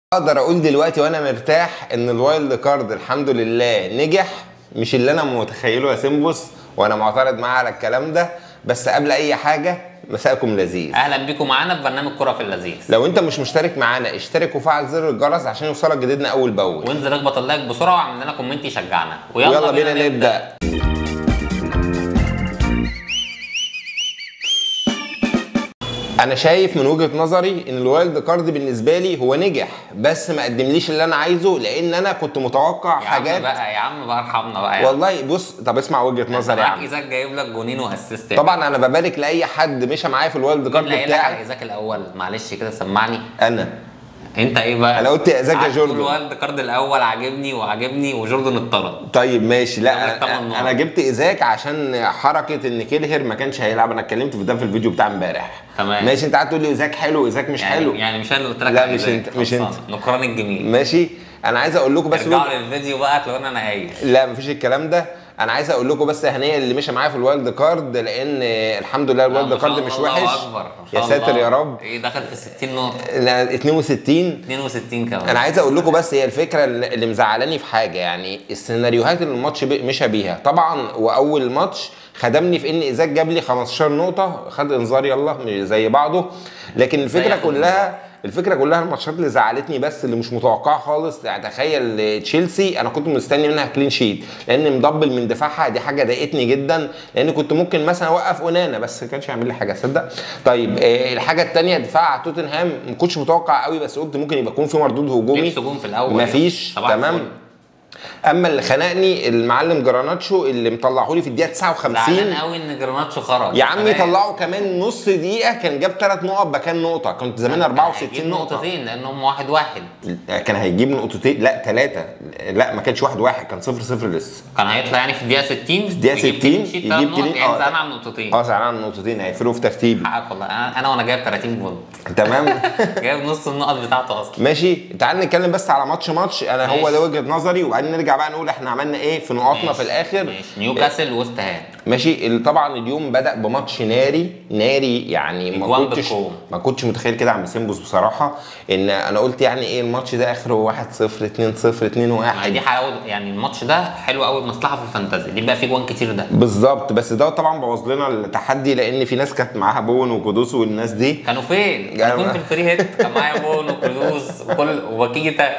اقدر اقول دلوقتي وانا مرتاح ان الوايلد كارد الحمد لله نجح مش اللي انا متخيله يا سيمبوس وانا معترض معاه على الكلام ده بس قبل اي حاجه مساءكم لذيذ اهلا بيكم معانا في برنامج كرة في اللذيذ لو انت مش مشترك معانا اشترك وفعل زر الجرس عشان يوصلك جديدنا اول باول وانزل اخبط اللايك بسرعه واعمل لنا كومنت يشجعنا ويلا بينا نبدا انا شايف من وجهه نظري ان الوايلد كارد بالنسبه لي هو نجح بس ما قدمليش اللي انا عايزه لان انا كنت متوقع يا عم حاجات بقى يا عم بقى ارحمنا بقى يا عم. والله بص طب اسمع وجهه نظري يا معاك عم ايزاك جايب لك جونين واسيست طبعا انا ببارك لاي حد مشى معايا في الوايلد كارد مين اللي قايل لك على بتاعي ايزاك الاول معلش كده سمعني انا انت ايه بقى أنا قلت إيزاك يا قعدت تقول جوردن. الوايلد كارد الاول عاجبني وعاجبني وجوردن اتطرد طيب ماشي جاب لك لا تمن انا, نقط. أنا جبت ايزاك عشان حركه ان كيلهر ما كانش هيلعب انا اتكلمت في ده في الفيديو بتاع امبارح تمام. ماشي انت قاعد تقول لي ايزاك حلو ايزاك مش يعني حلو يعني مش انا اللي قلت لك لا، على مش إيزاك. أنت- مش خلصان. أنت. نكران الجميل ماشي انا عايز اقول لكم بس ارجعوا للفيديو بقى هتلاقوني انا قايل لا مفيش الكلام ده انا عايز اقول لكم بس هنيه اللي مشى معايا في الوايلد كارد لان الحمد لله الوايلد ما شاء كارد مش الله، الله وحش أكبر. ما يا شاء ساتر الله. يا رب ايه دخل في 60 نقطه أنا 62 62 كمان انا عايز اقول لكم بس هي الفكره اللي مزعلاني في حاجه يعني السيناريوهات اللي الماتش بي- مشى بيها طبعا واول ماتش خدمني في ان ايزاك جاب لي 15 نقطه خد انذار يلا مش زي بعضه لكن الفكره ياخد كلها الفكره كلها الماتشات اللي زعلتني بس اللي مش متوقعه خالص يعني تخيل تشيلسي انا كنت مستني منها كلين شيت لان مضبل من دفاعها دي حاجه ضايقتني جدا لان كنت ممكن مثلا اوقف اونانا بس ما كانش هيعمل لي حاجه تصدق طيب آه، الحاجه الثانيه دفاع توتنهام ما كنتش متوقع قوي بس قلت ممكن يبقى يكون في مردود هجومي لبس جون في الاول مفيش صباح تمام الفل. اما اللي خنقني المعلم جراناتشو اللي مطلعه لي في الدقيقه زعلان 59 قوي ان جراناتشو خرج يا عم تمام. طلعوا كمان نص دقيقه كان جاب ثلاث نقط مكان نقطه كنت زمان هيجيب 64 نقطه نقطتين لانهم واحد واحد كان هيجيب نقطتين لا ثلاثه لا ما كانش واحد واحد كان صفر صفر لسه كان هيطلع يعني في الدقيقه 60 في الدقيقة 60 يجيب يجيب نقط كلين- يعني آه. زعلان عن نقطتين اه زعلان عن نقطتين هيفرقوا في ترتيبي حقك والله انا انا وانا جايب 30 بونت تمام جايب نص النقط بتاعته اصلا ماشي تعال نتكلم بس على ماتش ماتش انا هو ماشي. ده وجهه نظري وبعدين نرجع بقى نقول احنا عملنا ايه في نقاطنا في الاخر ماشي نيوكاسل وست هام ماشي ال- طبعا اليوم بدا بماتش ناري ناري يعني ما أجوان كنتش بالكوم. ما كنتش متخيل كده عم سيمبوس بصراحه ان انا قلت يعني ايه الماتش ده اخره 1 0 2 0 2 ما هي 1 دي حلاوه يعني الماتش ده حلو قوي مصلحه في الفانتازي دي بقى فيه جوان كتير ده بالظبط بس ده طبعا بوظ لنا التحدي لان في ناس كانت معاها بون وكودوس والناس دي كانوا فين؟ كانوا فين في الفري هيت؟ كان معايا بون وكروز وكل وباكيتا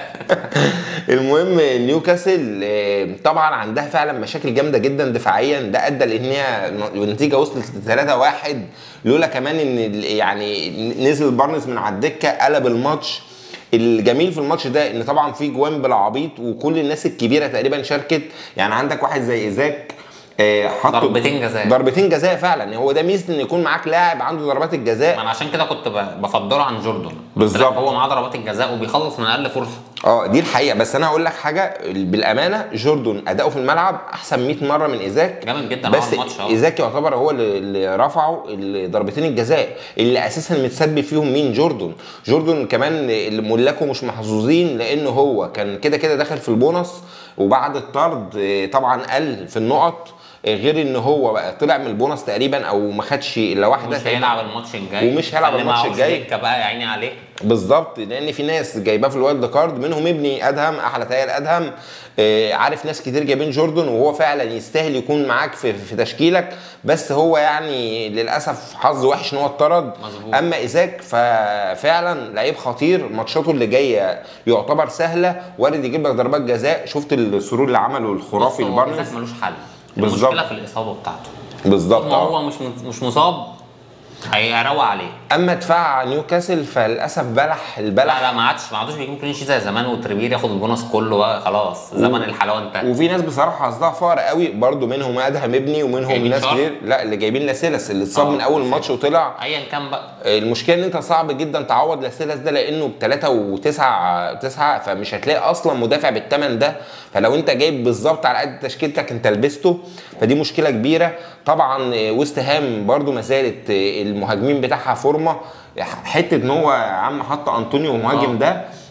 المهم نيوكاسل آه، طبعا عندها فعلا مشاكل جامده جدا دفاعيا ده ادى لان هي النتيجه وصلت ل 3 1 لولا كمان ان ال- يعني نزل بارنز من على الدكه قلب الماتش الجميل في الماتش ده ان طبعا في جوان بالعبيط وكل الناس الكبيره تقريبا شاركت يعني عندك واحد زي ايزاك آه، حط ضربتين جزاء. ضربتين جزاء فعلا هو ده ميزه ان يكون معاك لاعب عنده ضربات الجزاء ما انا عشان كده كنت ب- بفضله عن جوردن قلت لك بالظبط. هو معاه ضربات الجزاء وبيخلص من اقل فرصه اه دي الحقيقه بس انا هقول لك حاجه بالامانه جوردون اداؤه في الملعب احسن 100 مره من ايزاك جامد جدا بس عمل ماتش اهو ايزاك يعتبر هو اللي- اللي رفعه ال- ضربتين الجزاء اللي اساسا متسبب فيهم مين جوردون جوردون كمان اللي ملاكه مش محظوظين لان هو كان كده كده داخل في البونص وبعد الطرد آه، طبعا قل في النقط آه، غير ان هو بقى طلع من البونص تقريبا او ما خدش الا واحده مش هيلعب الماتش الجاي ومش هيلعب خلي الماتش معاه الجاي. وشريكة بقى يا عيني عليه بالظبط لان في ناس جايباه في الوايلد كارد منهم ابني ادهم احلى تاير ادهم آه، عارف ناس كتير جايبين جوردن وهو فعلا يستاهل يكون معاك في, في تشكيلك بس هو يعني للاسف حظ وحش ان هو اتطرد مظبوط. اما ايزاك ففعلا لعيب خطير ماتشاته اللي جايه يعتبر سهله وارد يجيب لك ضربات جزاء شفت السرور اللي عمله الخرافي بص، هو البارنس إيزاك ملوش حل بالظبط. المشكله في الاصابه بتاعته بالظبط طول ما آه. هو مش مش مصاب هيروق عليه اما دفاع نيوكاسل فللاسف بلح البلح لا لا ما عادش ما عادوش بيجيبوا كلين شيت زي زمان وتريبير ياخد البونص كله بقى خلاص زمن الحلاوه انتهى وفي ناس بصراحه حظها فقر قوي برضو منهم ادهم ابني ومنهم جايبين ناس شارك؟ كتير لا اللي جايبين لاسيلس اللي اتصاب آه، من اول لاسيلس. ماتش وطلع ايا كان بقى المشكله ان انت صعب جدا تعوض لاسيلس ده لانه بثلاثة وتسعة تسعة فمش هتلاقي اصلا مدافع بالثمن ده فلو انت جايب بالظبط على قد تشكيلتك انت لبسته فدي مشكله كبيره طبعا ويست هام برضو ما زالت المهاجمين بتاعها فورمه حته ان هو يا عم حط انطونيو مهاجم آه. ده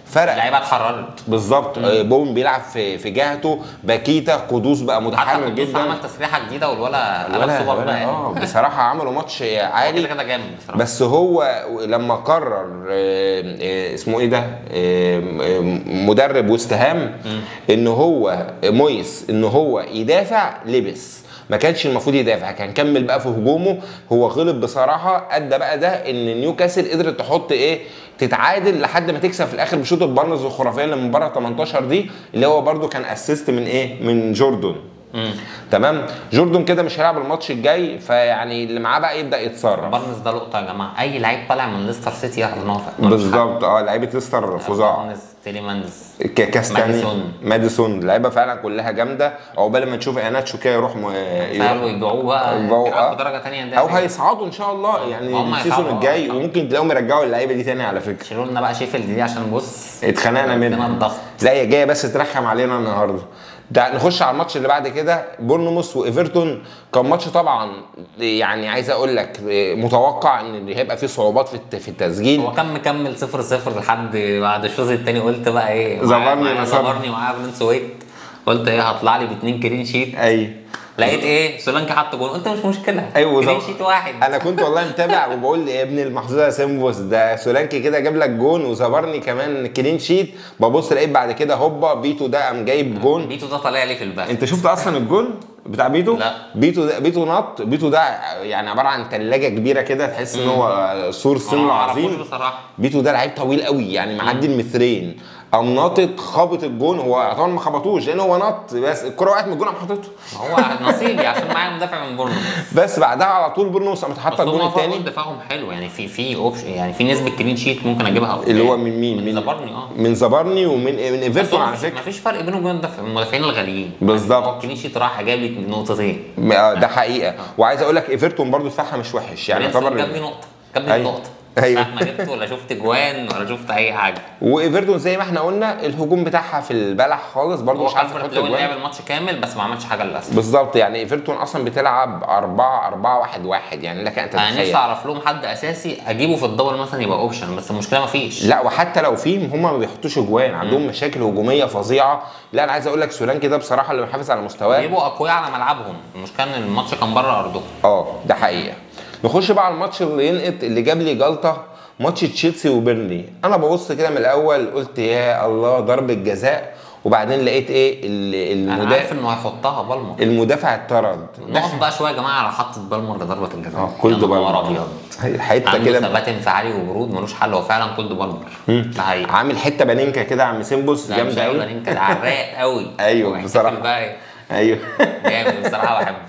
فرق اللعيبه اتحررت بالظبط آه، بون بيلعب في في جهته باكيتا قدوس بقى حتى متحرر قدوس جدا عمل تسريحه جديده والولا قلب ولا سوبر ولا مان اه بصراحه عملوا ماتش هو عالي كده كده جامد بصراحه بس هو لما قرر آه، آه، اسمه ايه ده آه، آه، مدرب وست هام ان هو مويس ان هو يدافع لبس ما كانش المفروض يدافع كان كمل بقى في هجومه هو غلط بصراحه ادى بقى ده ان نيوكاسل قدرت تحط ايه تتعادل لحد ما تكسب في الاخر بشوط البرنز الخرافيه اللي من بره 18 دي اللي هو برده كان اسيست من ايه من جوردون مم. تمام جوردون كده مش هيلعب الماتش الجاي فيعني اللي معاه بقى يبدا يتصرف بارنز ده لقطه يا جماعه اي لعيب طالع من ليستر سيتي يعرف ان هو فاهم بالظبط اه لعيبه ليستر فظاع بارنز تيليمانز ك- كاستاني ماديسون. ماديسون لعيبه فعلا كلها جامده عقبال ما نشوف ايناتشو كده يروح م... قالوا يبيعوه بقى يبيعوه، يلعب آه. في درجه ثانيه او هيصعدوا ان شاء الله يعني هم السيزون هيصعدوا، الجاي آه. وممكن تلاقيهم يرجعوا اللعيبه دي تاني على فكره شيلوا لنا بقى شيفيلد دي عشان بص اتخانقنا عندنا منها الضغط لا هي جايه بس ترخم علينا النهارده ده نخش على الماتش اللي بعد كده بورنموث وايفرتون كان ماتش طبعا يعني عايز اقول لك متوقع ان هيبقى فيه صعوبات في الت- في التسجيل هو كان مكمل صفر صفر لحد بعد الشوط الثاني قلت بقى ايه زبرني معايا- نصرني. زبرني معايا برنس ويت قلت ايه هطلع لي باثنين كلين شيت اي لقيت ايه سولانكي حط جول قلت مش مشكله ايوه كلين زب- شيت واحد انا كنت والله متابع وبقول يا ابن المحظوظه يا سيمبوس ده سولانكي كده جاب لك جون وزبرني كمان كلين شيت ببص لقيت بعد كده هوبا بيتو ده قام جايب جون بيتو ده طالع لي في الباك انت شفت اصلا الجون بتاع بيتو لا. بيتو ده بيتو نط بيتو ده يعني عباره عن ثلاجه كبيره كده تحس ان هو سور سن أنا ما اعرفوش عظيم بصراحه بيتو ده لعيب طويل قوي يعني معدي المترين قام ناطط خابط الجون هو طبعا ما خبطوش لان هو نط بس الكره وقعت من الجون قام حاططها هو نصيبي عشان معايا مدافع من بورنموث بس بعدها على طول بورنموث قامت حاطه بس الجون هم الثاني الثاني دفاعهم حلو يعني في في اوبشن يعني في نسبه كلين شيت ممكن اجيبها قدام. اللي هو من مين؟ من من- زبرني اه من زبرني ومن من بس ايفرتون هو على مفيش- فكره مفيش فرق بينه وبين المدافع- المدافعين الغاليين بالظبط. هو الكلين شيت راح جايب لي نقطتين آه، ده حقيقه وعايز اقول لك ايفرتون برضو دفاعها مش وحش يعني برينسون يعتبر جاب لي نقطه جاب لي أيوة. نقطه أيوة. ساعة ما جبت ولا شفت جوان ولا شفت اي حاجه وايفرتون زي ما احنا قلنا الهجوم بتاعها في البلح خالص برضو هو مش عارف الفرق يحط لو لعب اجوان الماتش كامل بس ما عملش حاجه للاسف بالظبط يعني ايفرتون اصلا بتلعب 4 4 1 1 يعني لك ان انا نفسي تتخيل اعرف لهم حد اساسي اجيبه في الدوري مثلا يبقى اوبشن بس المشكله ما فيش لا وحتى لو في هم ما بيحطوش اجوان عندهم مشاكل هجوميه فظيعه لا انا عايز اقول لك سولانكي ده بصراحه اللي محافظ على مستواه بيبقوا اقوياء على ملعبهم المشكله ان الماتش كان بره ارضهم اه ده حقيقه نخش بقى على الماتش اللي ينقط اللي جاب لي جلطه ماتش تشيلسي وبيرنلي انا ببص كده من الاول قلت يا الله ضربه جزاء وبعدين لقيت ايه ال- انا عارف المدافع انه هيحطها بالمر المدافع اتطرد نقف بقى شويه يا جماعه على حطه بالمر لضربه الجزاء اه كولد يا نهار بالمر ابيض حته عنده كده ثبات انفعالي وبرود ملوش حل هو فعلا كولد بالمر ده حقيقي عامل حته بانينكا كده يا عم سيمبوس لا، مش جامده عيب، قوي انت ده عراق قوي أيوه، واحتفل بصراحة. بقى إيه؟ ايوه جامد بصراحه بحبه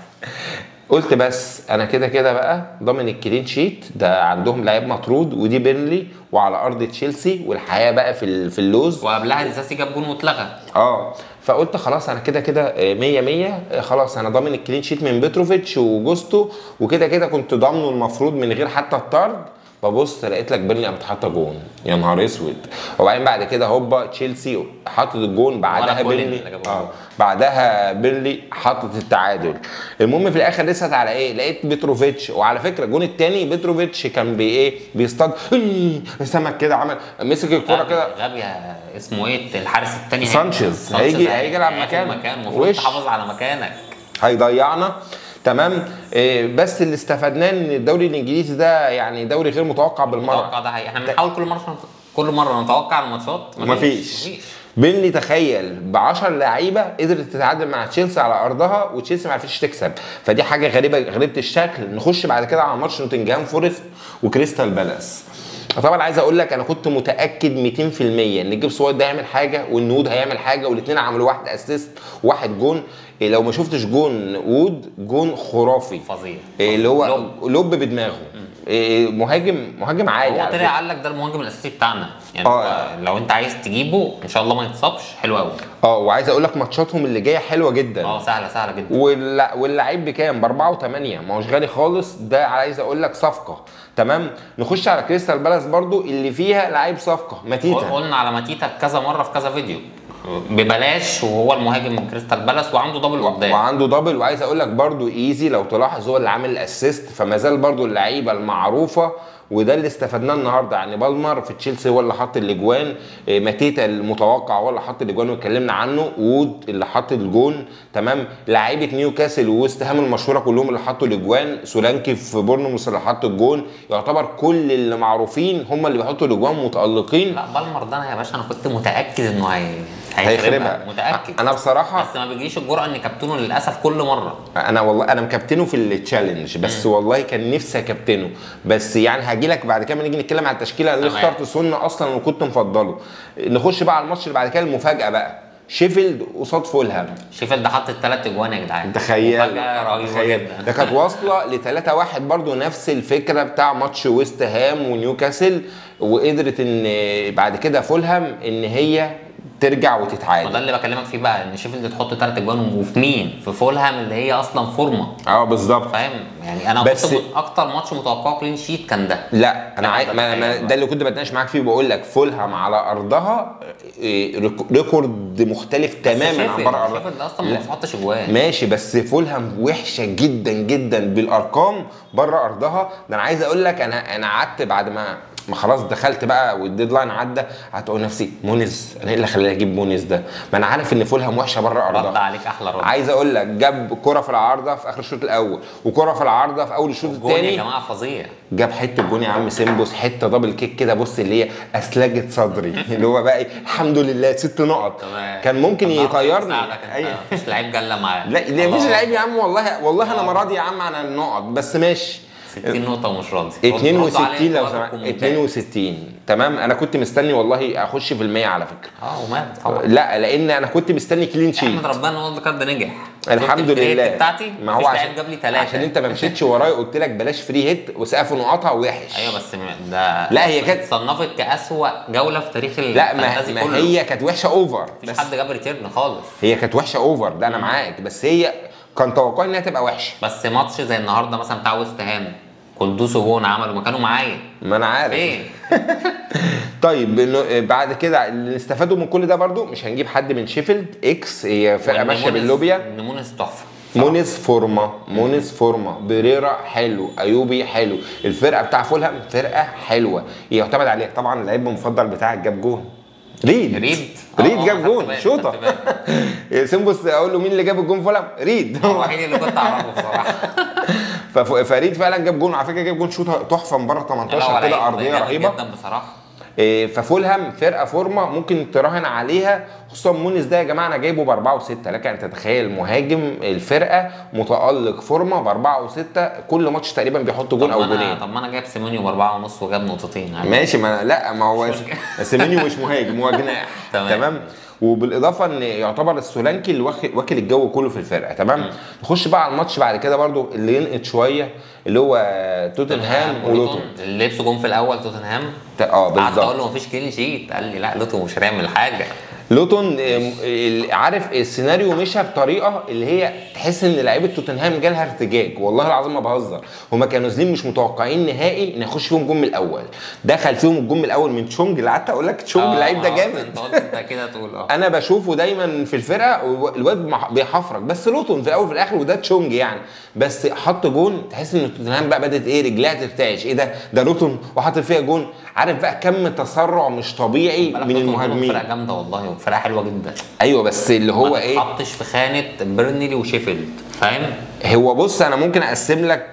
قلت بس انا كده كده بقى ضامن الكلين شيت ده عندهم لعيب مطرود ودي بيرنلي وعلى ارض تشيلسي والحياه بقى في ال- في اللوز وقبلها ديزاسي جاب جون واتلغى اه فقلت خلاص انا كده كده 100 100 خلاص انا ضامن الكلين شيت من بيتروفيتش وجوستو وكده كده كنت ضامنه المفروض من غير حتى الطرد ببص لقيت لك بيرني قامت حاطه جون يا نهار اسود وبعدين بعد كده هوبا تشيلسي حطت الجون بعدها ولا جولين بيرلي اللي جابوا اه الجون. بعدها بيرلي حطت التعادل المهم في الاخر لسه على ايه لقيت بيتروفيتش وعلى فكره الجون الثاني بيتروفيتش كان بي ايه بيصطاد سمك كده عمل مسك الكوره كده غبي اسمه ايه الحارس الثاني سانشيز. هيجي- هيجي يلعب مكانه. مكان المفروض وش. تحافظ على مكانك هيضيعنا تمام إيه بس اللي استفدناه ان الدوري الانجليزي ده يعني دوري غير متوقع بالمره متوقع ده حقيقي احنا بنحاول كل مره كل مره نتوقع الماتشات مفيش مفيش بينلي تخيل ب 10 لعيبه قدرت تتعادل مع تشيلسي على ارضها وتشيلسي ما عرفتش تكسب فدي حاجه غريبه غريبه الشكل نخش بعد كده على ماتش نوتنجهام فورست وكريستال بالاس طبعا عايز اقول لك انا كنت متاكد 200% ان جيبس وايت ده هيعمل حاجه وان وود هيعمل حاجه والاثنين عملوا واحد اسيست وواحد جون إيه لو ما شفتش جون وود جون خرافي فظيع إيه اللي هو لوب. لوب بدماغه إيه مهاجم مهاجم عالي هو على طلع فكرة. قال لك ده المهاجم الاساسي بتاعنا يعني آه. هو لو انت عايز تجيبه ان شاء الله ما يتصابش حلو قوي اه وعايز اقول لك ماتشاتهم اللي جايه حلوه جدا اه سهله سهله جدا واللع- واللعيب بكام؟ ب 4 و8 ما هوش غالي خالص ده عايز اقول لك صفقه تمام نخش على كريستال بالاس برضو اللي فيها لعيب صفقه ماتيتا قلنا على ماتيتا كذا مره في كذا فيديو ببلاش وهو المهاجم من كريستال بالاس وعنده دبل قدام وعنده دبل وعايز اقول لك برضو ايزي لو تلاحظ هو اللي عامل الاسيست فما زال برضو اللعيبه المعروفه وده اللي استفدناه النهارده يعني بالمر في تشيلسي هو اللي حط الاجوان إيه، ماتيتا المتوقع هو اللي حط الاجوان واتكلمنا عنه وود اللي حط الجون تمام لعيبه نيوكاسل وويست هام المشهوره كلهم اللي حطوا الاجوان سولانكي في بورنموث اللي حط الجون يعتبر كل اللي معروفين هم اللي بيحطوا الاجوان متالقين لا بالمر ده أنا يا باشا انا كنت متاكد انه هي هيخربها متاكد انا بصراحه بس ما بيجيش الجرأه ان كابتنه للاسف كل مره انا والله انا مكابتنه في التشالنج بس والله كان نفسي اكابتنه بس يعني هاجي لك بعد كده لما نيجي نتكلم عن التشكيله اللي تمام. اخترت سون اصلا وكنت مفضله نخش بقى على الماتش اللي بعد كده المفاجاه بقى شيفيلد قصاد فولهام شيفيلد حط الثلاث اجوان يا جدعان تخيل مفاجأة رهيبه تخيل. جدا ده كانت واصله ل 3 1 برضو نفس الفكره بتاع ماتش ويست هام ونيوكاسل وقدرت ان بعد كده فولهام ان هي ترجع وده وتتعادل اللي بكلمك فيه بقى ان شيفيلد تحط ثلاث اجوان وفي مين؟ في فولهام اللي هي اصلا فورمه اه بالظبط فاهم؟ يعني انا بس- كنت م- اكتر ماتش متوقعه كلين شيت كان ده لا انا لا، عاي... ده ما... ما... تخيل ده اللي كنت بتناقش معاك فيه بقول لك فولهام على ارضها إيه، ريك- ريكورد مختلف تماما عن شيفيلد- بره ارضها شيفيلد اصلا لا. ما بتحطش اجوان ماشي بس فولهام وحشه جدا جدا بالارقام بره ارضها ده انا عايز اقول لك انا انا قعدت بعد ما ما خلاص دخلت بقى والديدلاين عدى هتقول نفسي مونيز انا ايه اللي خلاني اجيب مونيز ده ما انا عارف ان فولهام وحشه بره رد ارضها عليك احلى رد عايز اقول لك جاب كره في العارضه في اخر الشوط الاول وكره في العارضه في اول الشوط جون يا الثاني جماعه فظيع جاب حته جون يا عم سيمبوس حته دبل كيك كده بص اللي هي اسلجت صدري اللي هو بقى ايه الحمد لله ست نقط تمام. كان ممكن النهارده يطيرني يساعدك انت، أيوة. مفيش لعيب جله معاه لا ليه مش خلاص. لعيب يا عم والله والله انا آه. ما راضي يا عم عن النقط بس ماشي 60 نقطه ومش راضي رد- ردوا 62 عليه لو انتوا سمحت وقتكم ممتاز. 62 تمام انا كنت مستني والله اخش في المية على فكره اه ومات طبعا لا لان انا كنت مستني كلين شيت احمد ربنا هو اللي كارد نجح الحمد شفت الفري لله هيت بتاعتي ما هو مفيش عشان لعيب جاب لي ثلاثه عشان انت ما مشيتش ورايا قلت لك بلاش فري هيت وسقف نقطها وحش ايوه بس م- ده لا، هي كانت- صنفت كاسوأ جوله في تاريخ لا ما, الفانتازي ما كله هي كانت وحشه اوفر مفيش بس حد جاب ريتيرن خالص هي كانت وحشه اوفر ده انا معاك بس هي كان توقعي انها تبقى وحشه بس ماتش زي النهارده مثلا بتاع ويست هام قدوس وجون عملوا ما كانوا معايا ما انا عارف فين؟ طيب إنه بعد كده اللي استفادوا من كل ده برضو مش هنجيب حد من شيفيلد اكس هي فرقه ماشيه والنمونس- باللوبيا النمونس تحفه مونيز فورما مونيز فورما بريرا حلو ايوبي حلو الفرقه بتاع فولهام فرقه حلوه يعتمد عليها طبعا اللعيب المفضل بتاعك جاب جون ريد ريد ريد آه، جاب خدت جون بالي، شوطه خدت بالي. سيمبوس اقول له مين اللي جاب الجون فولهام ريد هو الوحيد اللي كنت اعرفه بصراحه فف- فريد فعلا جاب جون على فكره جاب جون شوطه تحفه من بره لا، هو 18 لعيب كده ارضيه جامد رهيبه جدا بصراحه إيه، ففولهام فرقه فورمه ممكن تراهن عليها خصوصا مونيز ده يا جماعه انا جايبه باربعه وسته لك ان تتخيل مهاجم الفرقه متالق فورمه باربعه وسته كل ماتش تقريبا بيحط جون طب او ما جونين انا طب ما انا جايب سيمونيو باربعه ونص وجاب نقطتين يعني ماشي ما لا ما هو مش مشكلة. سيمينيو مش مهاجم هو جناح تمام. تمام وبالاضافه ان يعتبر السولانكي اللي واخد- واكل الجو كله في الفرقه تمام نخش بقى على الماتش بعد كده برضو اللي ينقط شويه اللي هو توتنهام ولوتون اللي لبسوا جون في الاول توتنهام اه قعدت اقول بالظبط له مفيش كلين شيت قال لي لا لوتو مش هيعمل حاجه لوتون آم، ال- عارف السيناريو مشى بطريقه اللي هي تحس ان لعيبه توتنهام جالها ارتجاج والله العظيم ما بهزر هما كانوا نازلين مش متوقعين نهائي ان يخش فيهم جون من الاول دخل فيهم الجون من الاول من تشونج اللي قعدت اقول لك تشونج آه، اللعيب ده آه، جامد انت قلت انت كده تقول اه انا بشوفه دايما في الفرقه والواد مح- بيحفرك بس لوتون في الاول وفي الاخر وده تشونج يعني بس حط جون تحس ان توتنهام بقى بدات ايه رجليها ترتعش ايه ده ده لوتون وحاطط فيها جون عارف بقى كم تسرع مش طبيعي بالك من توتنهام المهاجمين فرقه جامده والله وفرقه حلوه جدا ايوه بس اللي هو ما ايه تتحطش في خانه بيرنلي وشيفيلد فاهم هو بص انا ممكن اقسم لك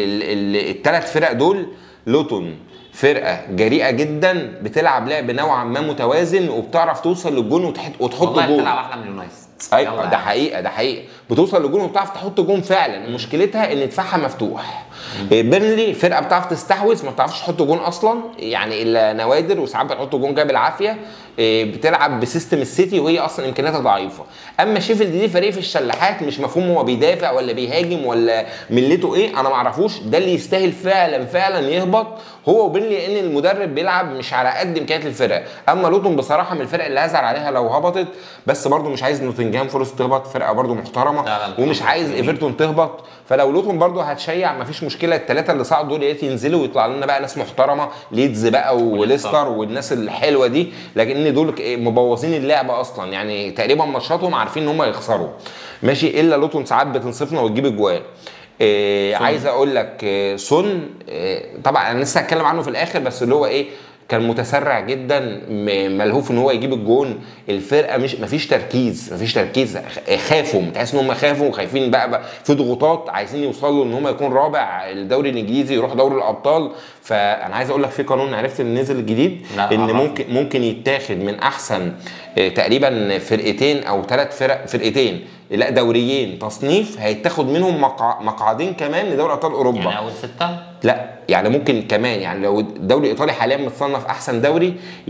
الثلاث فرق دول لوتون فرقه جريئه جدا بتلعب لعب نوعا ما متوازن وبتعرف توصل للجون وتحط وتحط والله جون بتلعب احلى من اليونايتد ايوه يلا ده يعني. حقيقه ده حقيقه بتوصل للجون وبتعرف تحط جون فعلا مشكلتها ان دفاعها مفتوح إيه، بيرنلي فرقه بتعرف تستحوذ ما بتعرفش تحط جون اصلا يعني الا نوادر وساعات بتحط جون جاي بالعافيه إيه، بتلعب بسيستم السيتي وهي اصلا امكانياتها ضعيفه اما شيفيلد دي فريق في الشلاحات مش مفهوم هو بيدافع ولا بيهاجم ولا ملته ايه انا ما اعرفوش ده اللي يستاهل فعلا فعلا يهبط هو وبيرنلي لان المدرب بيلعب مش على قد امكانيات الفرقه اما لوتون بصراحه من الفرق اللي هزعل عليها لو هبطت بس برضو مش عايز نوتنجهام فورست تهبط فرقه برضو محترمه لا، لا، ومش عايز ايفرتون تهبط فلو لوتون برضو هتشيع مفيش مشكله الثلاثه اللي صعدوا دول يا ريت ينزلوا ويطلع لنا بقى ناس محترمه ليدز بقى وليستر والناس الحلوه دي لكن دول ك- مبوظين اللعبه اصلا يعني تقريبا ماتشاتهم عارفين ان هم يخسروا ماشي الا لوتون ساعات بتنصفنا وتجيب اجوال إيه سون. عايز اقول لك إيه، سون إيه طبعا انا لسه هتكلم عنه في الاخر بس اللي هو ايه كان متسرع جدا م- ملهوف ان هو يجيب الجون الفرقه مش مفيش تركيز مفيش تركيز خ- خافوا تحس ان هم خافوا وخايفين بقى, بقى في ضغوطات عايزين يوصلوا ان هم يكون رابع الدوري الانجليزي يروح دوري الابطال فانا عايز اقول لك في قانون عرفت ان نزل الجديد لا، ان عرفني. ممكن ممكن يتاخد من احسن آه، تقريبا فرقتين او ثلاث فرق فرقتين لا دوريين تصنيف هيتاخد منهم مقع- مقعدين كمان لدوري ابطال اوروبا يعني اول سته لا يعني ممكن كمان يعني لو الدوري الايطالي حاليا متصنف احسن دوري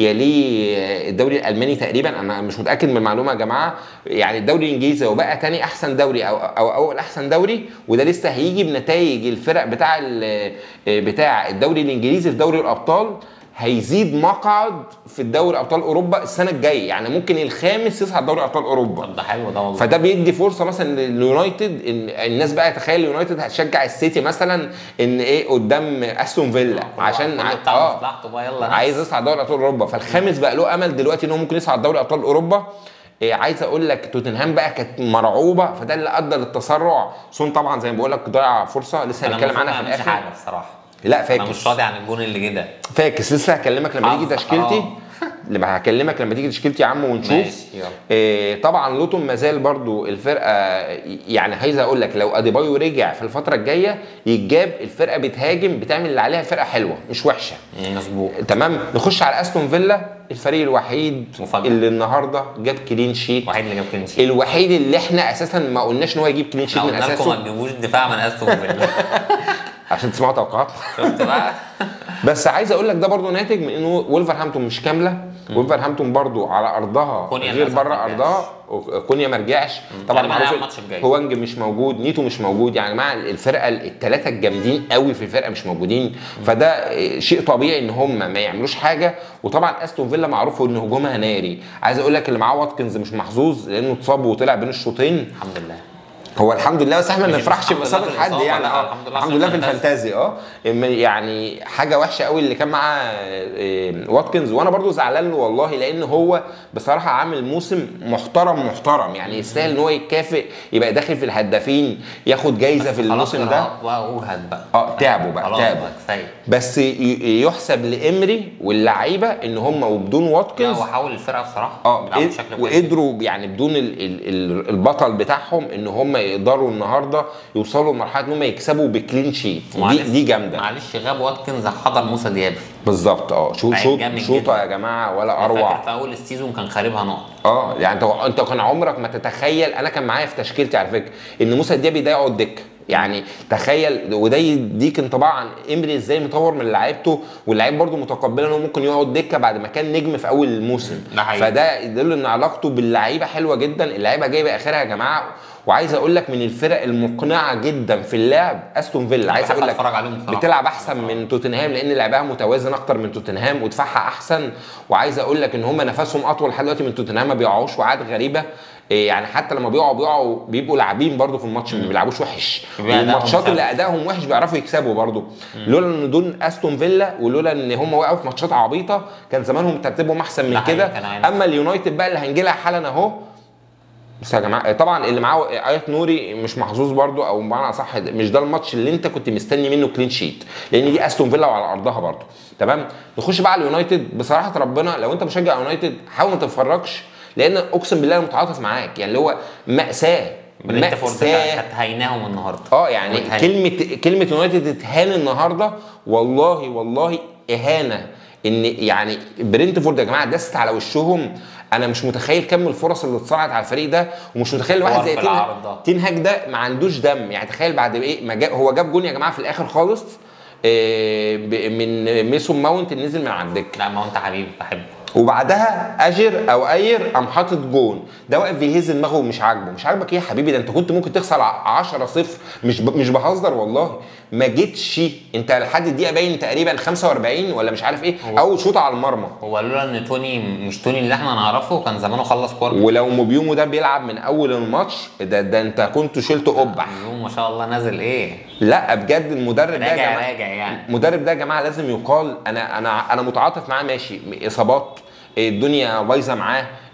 يليه الدوري الالماني تقريبا انا مش متاكد من المعلومه يا جماعه يعني الدوري الانجليزي لو بقى تاني احسن دوري او او اول احسن دوري وده لسه هيجي بنتائج الفرق بتاع ال- بتاع الدوري الانجليزي في دوري الابطال هيزيد مقعد في الدوري ابطال اوروبا السنه الجايه يعني ممكن الخامس يصعد دوري ابطال اوروبا طب ده حلو ده والله فده بيدي فرصه مثلا لليونايتد ان الناس بقى تخيل اليونايتد هتشجع السيتي مثلا ان ايه قدام استون فيلا عشان كله بتاع اه مصلحته بقى يلا عايز يصعد دوري ابطال اوروبا فالخامس بقى له امل دلوقتي ان هو ممكن يصعد دوري ابطال اوروبا إيه عايز اقول لك توتنهام بقى كانت مرعوبه فده اللي ادى للتسرع سون طبعا زي ما بقول لك ضيع فرصه لسه انا هنتكلم المفروض عنها ما في اعملش الاخر حاجه بصراحه لا انا مش فاكس راضي عن الجون اللي جه ده فاكس لسه هكلمك لما تيجي حظ، تشكيلتي آه. لما هكلمك لما تيجي تشكيلتي يا عم ونشوف ماشي، يلا. إيه طبعا لوتون مازال برضو الفرقه يعني عايز اقول لك لو اديبايو رجع في الفتره الجايه يتجاب الفرقه بتهاجم بتعمل اللي عليها فرقه حلوه مش وحشه مظبوط تمام نخش على استون فيلا الفريق الوحيد مفاجأة. اللي النهارده جاب كلين شيت الوحيد اللي جاب كلين شيت الوحيد اللي احنا اساسا ما قلناش ان هو يجيب كلين شيت احنا من قلنا لكم ما اساسه تجيبوش دفاع من استون فيلا عشان تسمعوا توقعات شفت بقى بس عايز اقول لك ده برضو ناتج من انه ولفرهامبتون مش كامله ولفرهامبتون برضو على ارضها كونيا غير للأسف بره ما رجعش. ارضها كونيا ما رجعش طبعا غالباً معروف هيلعب الماتش الجاي. هوانج مش موجود نيتو مش موجود يعني يا جماعه الفرقه الثلاثه الجامدين قوي في الفرقه مش موجودين فده شيء طبيعي ان هم ما يعملوش حاجه وطبعا استون فيلا معروف ان هجومها ناري عايز اقول لك اللي معاه واتكنز مش محظوظ لانه اتصاب وطلع بين الشوطين الحمد لله هو الحمد لله بس احنا ما مش نفرحش الحمد لله باصابه في حد الإصابة، يعني لا، اه الحمد لله الحمد عشان لله في الفانتازي. الفانتازي اه إما يعني حاجه وحشه قوي اللي كان معاه آه، واتكنز وانا برضو زعلان له والله لان هو بصراحه عامل موسم محترم محترم يعني يستاهل ان هو يتكافئ يبقى داخل في الهدافين ياخد جايزه في خلاص الموسم ده إرهاق بقى وجهد بقى اه تعبوا بقى خلاص تعبوا بقى كفايه بس ي- يحسب لامري واللعيبه ان هم وبدون لا واتكنز هو حاول الفرقه بصراحه اه بيلعبوا إيه- بشكل كويس وقدروا يعني بدون ال ال ال البطل بتاعهم ان هم يقدروا النهارده يوصلوا لمرحله ان هم يكسبوا بكلين شيت دي, معلش- دي جامده معلش غاب واتكنز حضر موسى ديابي بالظبط اه شو لعيب شوط جامد شوطه جدا. يا جماعه ولا فاكر اروع في اول السيزون كان خاربها نقط اه يعني انت انت كان عمرك ما تتخيل انا كان معايا في تشكيلتي على فكره ان موسى ديابي ده يقعد دكه يعني تخيل وده يديك انطباع عن امري ازاي مطور من لعيبته واللعيب برده متقبله انه ممكن يقعد دكه بعد ما كان نجم في اول الموسم ده حقيقي. فده يدل ان علاقته باللعيبه حلوه جدا اللعيبه جايبه اخرها يا جماعه وعايز اقول لك من الفرق المقنعه جدا في اللعب استون فيلا عايز بحب اقول لك أتفرج عليهم بصراحة. بتلعب احسن من توتنهام لان لعبها متوازن اكتر من توتنهام ودفاعها احسن وعايز اقول لك ان هم نفسهم اطول لحد دلوقتي من توتنهام ما بيقعوش وعاد غريبه إيه يعني حتى لما بيقعوا بيقعوا بيبقوا لاعبين برضو في الماتش ما بيلعبوش وحش بيبقى أدائهم والماتشات اللي ثابت. ادائهم وحش بيعرفوا يكسبوا برضو لولا ان دول استون فيلا ولولا ان هم وقعوا في ماتشات عبيطه كان زمانهم ترتيبهم احسن من ده حقيقي، كده كان هينافس. اما اليونايتد بقى اللي هنجي لها حالا اهو بس يا جماعه طبعا اللي معاه ايات نوري مش محظوظ برضو او بمعنى اصح مش ده الماتش اللي انت كنت مستني منه كلين شيت لان دي استون فيلا وعلى ارضها برضو تمام نخش بقى على اليونايتد بصراحه ربنا لو انت مشجع يونايتد حاول ما تتفرجش لان اقسم بالله انا متعاطف معاك يعني اللي هو ماساه برينتفورد ماساه كانت هيناهم النهارده اه يعني واتهان. كلمه كلمه يونايتد اتهان النهارده والله والله اهانه ان يعني برينتفورد يا جماعه دست على وشهم انا مش متخيل كم الفرص اللي اتصنعت على الفريق ده ومش متخيل واحد حوار زي في تين العرض ده. تين هاج ده ما عندوش دم يعني تخيل بعد ايه ما جاب هو جاب جون يا جماعه في الاخر خالص آه، ب- من ميسون ماونت اللي نزل من على الدكه لا ما هو انت حبيبي بحبه وبعدها اجر او اير قام حاطط جون ده واقف بيهز دماغه ومش عاجبه مش عاجبك ايه يا حبيبي ده انت كنت ممكن تخسر 10 0 مش ب... مش بهزر والله ما جيتش انت لحد الدقيقه باين تقريبا 45 ولا مش عارف ايه هو- اول شوطه على المرمى هو لولا ان توني مش توني اللي احنا نعرفه كان زمانه خلص كوره ولو موبيومو ده بيلعب من اول الماتش ده ده انت كنت شلت قبح يوم ما شاء الله نازل ايه لا بجد المدرب ده يا راجع جماعه راجع يعني المدرب ده يا جماعه لازم يقال انا انا انا متعاطف معاه ماشي اصابات الدنيا بايظه معاه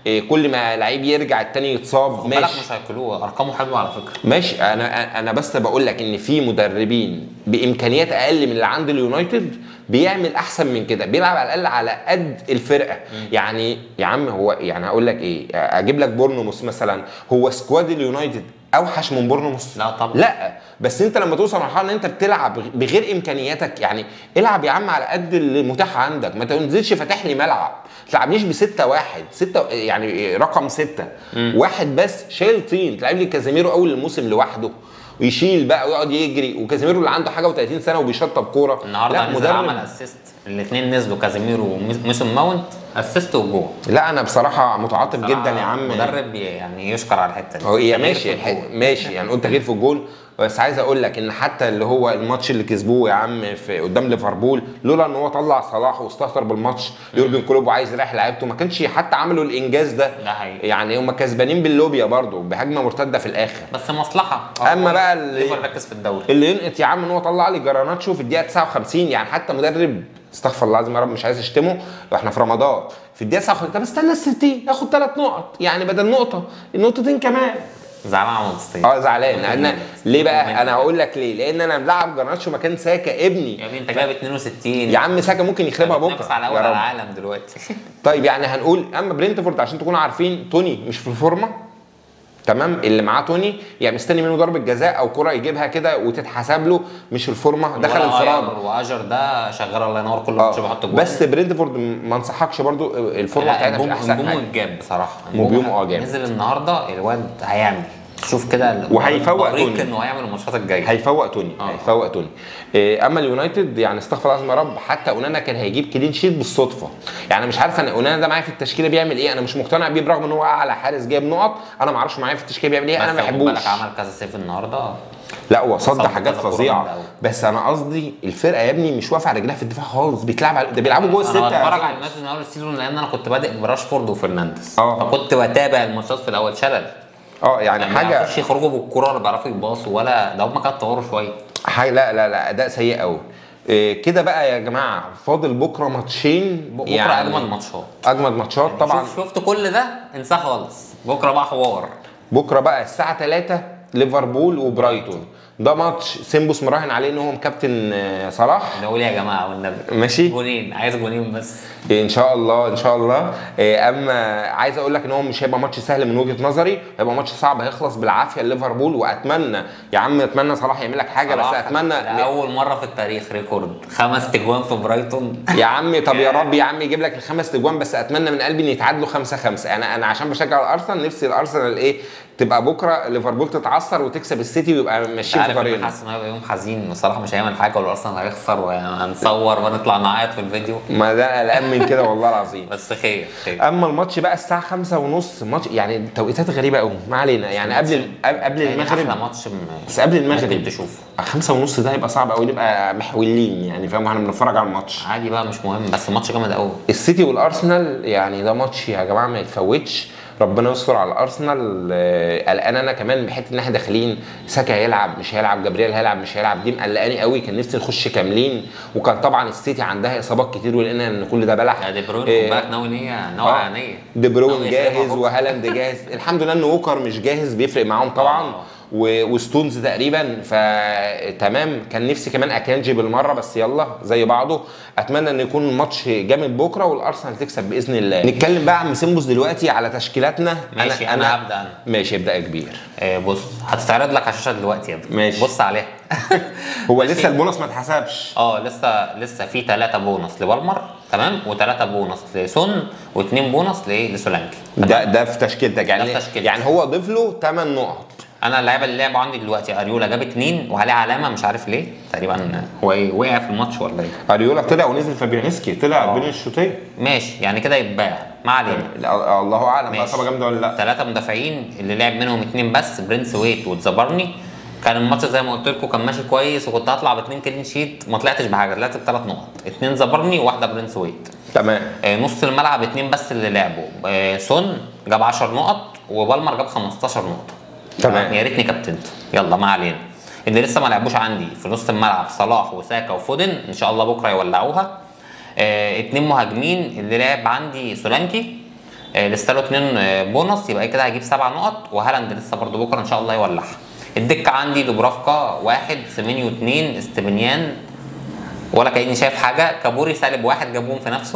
إيه كل ما لعيب يرجع التاني يتصاب خد بالك ماشي مش هياكلوه ارقامه حلوه على فكره ماشي انا انا بس بقول لك ان في مدربين بامكانيات اقل من اللي عند اليونايتد بيعمل احسن من كده بيلعب على الاقل على قد الفرقه يعني يا عم هو يعني هقول لك ايه اجيب لك بورنموث مثلا هو سكواد اليونايتد اوحش من بورنموث لا طبعا. لا بس انت لما توصل مرحله ان انت بتلعب بغير امكانياتك يعني العب يا عم على قد اللي متاح عندك ما تنزلش فاتح لي ملعب ما تلعبنيش بستة واحد ستة يعني رقم ستة واحد بس شايل طين تلعب لي كازيميرو اول الموسم لوحده ويشيل بقى ويقعد يجري وكازيميرو اللي عنده حاجه و30 سنه وبيشطب كوره النهارده نزل عمل اسيست الاثنين نزلوا كازيميرو وميسون ماونت اسيست وجول لا انا بصراحه متعاطف جدا يا عم مدرب يعني يشكر على الحته دي هو هي تغيير ماشي في الجول. ماشي يعني قلت غير في الجول بس عايز اقول لك ان حتى اللي هو الماتش اللي كسبوه يا عم في قدام ليفربول لولا ان هو طلع صلاح واستهتر بالماتش يورجن كلوب وعايز يريح لعيبته ما كانش حتى عملوا الانجاز ده ده حقيقي. يعني هم كسبانين باللوبيا برضو بهجمه مرتده في الاخر بس مصلحه أما بقى اللي- ليفر ركز في الدوري اللي ينقط يا عم ان هو طلع لي جراناتشو في الدقيقه 59 يعني حتى مدرب استغفر الله العظيم يا رب مش عايز اشتمه واحنا في رمضان في الدقيقه 59 طب استنى ال 60 ياخد ثلاث نقط يعني بدل نقطه النقطتين كمان زعلان على مصطفى اه زعلان انا ليه بقى انا هقول لك ليه لان انا ملعب جراناتشو مكان ساكا ابني يا ابني انت جايب 62 يا عم ساكا ممكن يخربها بتنافس بكره على يا اول رب. العالم دلوقتي طيب يعني هنقول اما برينتفورد عشان تكونوا عارفين توني مش في الفورمه تمام اللي معاه توني يعني مستني منه ضربه جزاء او كره يجيبها كده وتتحسب له مش في الفورمه دخل ولا انفراد أير واجر ده شغال الله ينور كل ماتش بيحط جول بس برينتفورد ما انصحكش برضو الفورمه بتاعتها مش احسن نجومه حاجه الجاب بصراحه نجومه اه جامد. نزل النهارده الواد هيعمل شوف كده وهيفوق بوريك توني. انه هيعمل الماتشات الجايه هيفوق توني آه. هيفوق توني إيه، اما اليونايتد يعني استغفر الله العظيم يا رب حتى اونانا كان هيجيب كلين شيت بالصدفه يعني مش عارف انا اونانا ده معايا في التشكيله بيعمل ايه انا مش مقتنع بيه برغم ان هو اعلى حارس جايب نقط انا ما اعرفش معايا في التشكيله بيعمل ايه انا ما بس خد بحبوش بالك عمل كذا سيف النهارده لا هو صد صد حاجات كذا كورة فظيعه جامدة أوي. بس انا قصدي الفرقه يا ابني مش واقفه على رجلها في الدفاع خالص بيتلعب على ده بيلعبوا جوه انا السته بتفرج يا على الناس من اول السيزون لان انا كنت بادئ براشفورد وفرنانديز آه. فكنت بتابع الماتشات في الاول شلل اه يعني يعني حاجه حاجه يخرجوا بالكوره ولا بيعرفوا يباصوا ولا ده هم كانوا اتطوروا شويه حاجه لا لا لا اداء سيء قوي إيه كده بقى يا جماعه فاضل بكره ماتشين بكره اجمل ماتشات اجمد ماتشات طبعا شوف شفت كل ده انساه خالص بكره بقى حوار بكره بقى الساعه 3 ليفربول وبرايتون ده ماتش سيمبوس مراهن عليه ان هو مكابتن آه، صلاح نقول يا جماعه والنبي ماشي جونين عايز جونين بس ان شاء الله ان شاء الله إيه، اما عايز اقول لك ان هو مش هيبقى ماتش سهل من وجهه نظري هيبقى ماتش صعب هيخلص بالعافيه لليفربول واتمنى يا عم اتمنى صلاح يعمل لك حاجه بس صراحة اتمنى ده اول مره في التاريخ ريكورد خمس تجوان في برايتون يا عم طب يا رب يا عم يجيب لك الخمس تجوان بس اتمنى من قلبي ان يتعادلوا 5 5 انا انا عشان بشجع الارسنال نفسي الارسنال ايه تبقى بكره ليفربول تتعثر وتكسب السيتي ويبقى ماشيين في عارف انا طريقنا حاسس ان هو هيبقى يوم حزين وصلاح مش هيعمل حاجه والارسنال هيخسر وهنصور ونطلع نعيط في الفيديو ما ده قلقان من كده والله العظيم بس خير خير اما الماتش بقى الساعه خمسة ونص ماتش يعني توقيتات غريبه قوي ما علينا يعني قبل قبل يعني احلى المغرب ماتش م- بس قبل المغرب ممكن تشوفه خمسة ونص ده هيبقى صعب قوي نبقى محولين يعني فاهم احنا بنتفرج على الماتش عادي بقى مش مهم بس الماتش جامد قوي السيتي والارسنال يعني ده ماتش يا جماعه ما يتفوتش ربنا يستر على الارسنال آه، قلقان انا كمان بحته ان احنا داخلين ساكا هيلعب مش هيلعب جبريل هيلعب مش هيلعب دي مقلقاني قوي كان نفسي نخش كاملين وكان طبعا السيتي عندها اصابات كتير ولقينا ان كل ده بلح يا دي بروين آه، خد بالك ناوي نيه نوع آه. نيه دي بروين ناوي يخربها جاهز بكرة. وهالاند جاهز الحمد لله ان ووكر مش جاهز بيفرق معاهم طبعا آه. و- وستونز تقريبا فتمام كان نفسي كمان اكانجي بالمره بس يلا زي بعضه اتمنى ان يكون الماتش جامد بكره والارسنال تكسب باذن الله نتكلم بقى عن سيمبوس دلوقتي على تشكيلاتنا ماشي انا هبدا انا ماشي ابدا يا كبير آه، بص هتستعرض لك على الشاشه دلوقتي يا ابني ماشي. بص عليها هو ماشي. لسه البونص ما اتحسبش اه لسه لسه في ثلاثة بونص لبالمر تمام وثلاثة بونص لسون واثنين بونص ل- لسولانكي ده ده في تشكيلتك يعني ده في تشكيلتي. يعني هو ضيف له 8 نقط انا اللعيبه اللي لعبوا عندي دلوقتي اريولا جاب اثنين وعليه علامه مش عارف ليه تقريبا هو ايه وقع في الماتش ولا ايه اريولا طلع ونزل فابيانسكي طلع آه. بين الشوطين ماشي يعني كده يتباع ما علينا لا، الله اعلم بقى ماشي. اصابه جامده ولا لا ثلاثة مدافعين اللي لعب منهم اثنين بس برنس ويت وتزبرني كان الماتش زي ما قلت لكم كان ماشي كويس وكنت هطلع باثنين كلين شيت ما طلعتش بحاجه طلعت بثلاث نقط اثنين زبرني وواحده برنس ويت تمام آه، نص الملعب اتنين بس اللي لعبوا آه، سون جاب 10 نقط وبالمر جاب 15 نقطه تمام. يا ريتني كابتنته يلا ما علينا اللي لسه ما لعبوش عندي في نص الملعب صلاح وساكا وفودن ان شاء الله بكره يولعوها آه، اتنين مهاجمين اللي لعب عندي سولانكي آه، لسه له اتنين آه، بونص يبقى كده هيجيب سبع نقط وهالاند لسه برضه بكره ان شاء الله يولعها الدكه عندي دوبرافكا واحد سيمينيو اتنين استبنيان ولا كاني شايف حاجه كابوري سالب واحد جابهم في نفسه